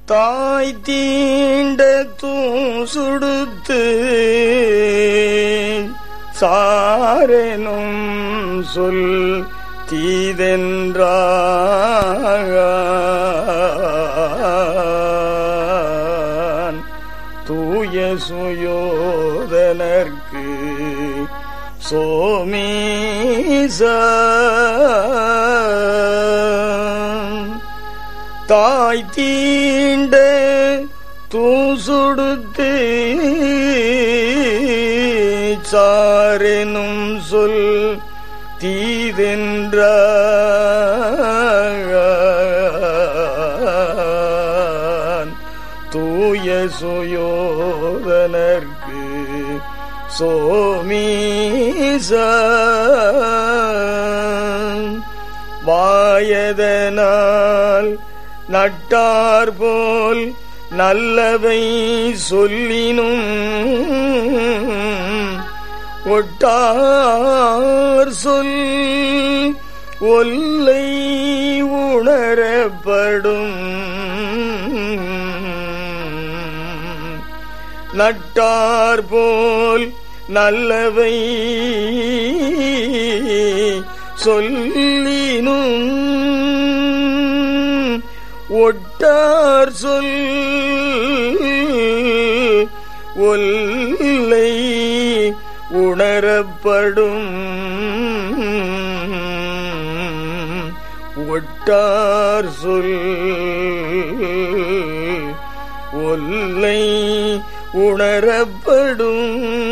தாய் தீண்ட தூசுடுத்து சாரெனும் சொல் தீதென்றான் தூய சுயோதனர்க்கு சோமீச தாய் தீண்ட தூசுடுத்து சாரெனும் சொல் தீதென்றான் தூய சுயோதனர்க்கு சோமீச வாயதனால் நட்டார் போல் நல்லவை சொல்லினும் ஒட்டார் சொல் ஒல்லை உணரப்படும் நட்டார் போல் நல்லவை சொல்லினும் ஒட்டார் சொல் ஒல்லை உணரப்படும் ஒட்டார் சொல் ஒல்லை உணரப்படும்